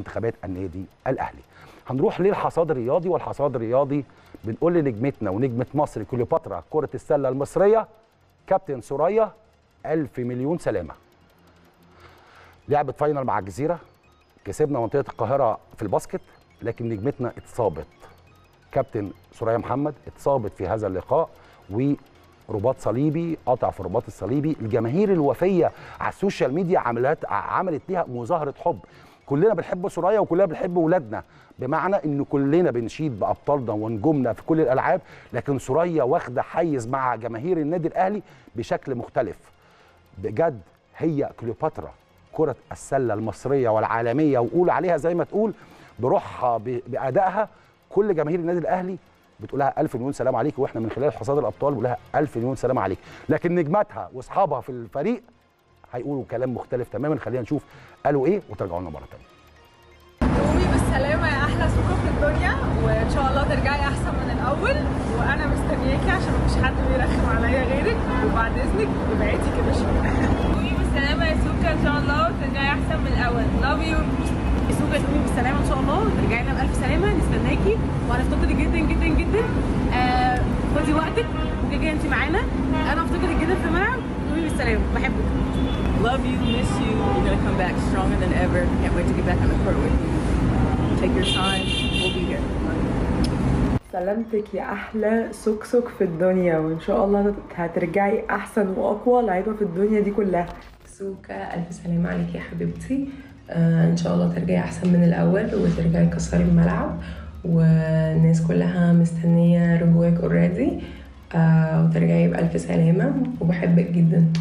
منتخبات النادي الاهلي هنروح للحصاد الرياضي والحصاد الرياضي بنقول لنجمتنا ونجمه مصر كليوباترا كره السله المصريه كابتن سوريا ألف مليون سلامه لعبت فاينل مع الجزيره كسبنا منطقه القاهره في الباسكت لكن نجمتنا اتصابت كابتن سوريا محمد اتصابت في هذا اللقاء ورباط صليبي قطع في الرباط الصليبي الجماهير الوفيه على السوشيال ميديا عملت عملت ليها مظاهره حب كلنا بنحب سوريا وكلنا بنحب ولادنا بمعنى ان كلنا بنشيد بابطالنا ونجومنا في كل الالعاب لكن سوريا واخده حيز مع جماهير النادي الاهلي بشكل مختلف بجد هي كليوباترا كره السله المصريه والعالميه وقول عليها زي ما تقول بروحها ب- بادائها كل جماهير النادي الاهلي بتقول لها ألف مليون سلام عليك واحنا من خلال حصاد الابطال بنقول لها ألف مليون سلام عليك لكن نجماتها واصحابها في الفريق هيقولوا كلام مختلف تماما خلينا نشوف قالوا ايه وترجعوا لنا مره ثانيه قومي بالسلامة يا أحلى سوكة في الدنيا وإن شاء الله ترجعي أحسن من الأول وأنا مستنياكي عشان مفيش حد بيرخم عليا غيرك وبعد إذنك ابعدي كده شوية قومي بالسلامة يا سوكا إن شاء الله وترجعي أحسن من الأول لاف يو سوكا تقومي بالسلامه ان شاء الله وترجعي لنا بالف سلامه نستناكي وهنفتقدك جدا جدا جدا آه، خدي وقتك وكده كده انت معانا انا هفتقدك جدا في الملعب قومي بالسلامه بحبك Love you, miss you. You're gonna come back stronger than ever. Can't wait to get back on the court with you. Take your time. We'll be here. سلامتك يا احلى سكسك في الدنيا وان شاء الله هترجعي احسن واقوى لعيبه في الدنيا دي كلها سوكا ألف سلامة عليكي يا حبيبتي آه إن شاء الله ترجعي أحسن من الأول وترجعي تكسري الملعب والناس كلها مستنية رجوعك اوريدي آه وترجعي بألف سلامة وبحبك جدا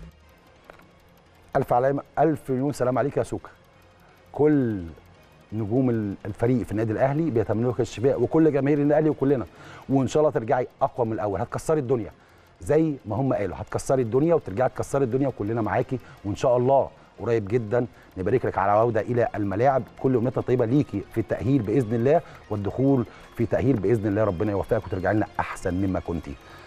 ألف علامة ألف مليون سلام عليك يا سوكا كل نجوم ال- الفريق في النادي الأهلي بيتمنوا لك الشفاء وكل جماهير النادي الأهلي وكلنا وإن شاء الله ترجعي أقوى من الأول هتكسري الدنيا زي ما هم قالوا هتكسري الدنيا وترجعي تكسري الدنيا وكلنا معاكي وإن شاء الله قريب جدا نبارك لك على عودة إلى الملاعب كل أمنيتنا طيبة ليكي في التأهيل بإذن الله والدخول في تأهيل بإذن الله ربنا يوفقك وترجعي لنا أحسن مما كنتي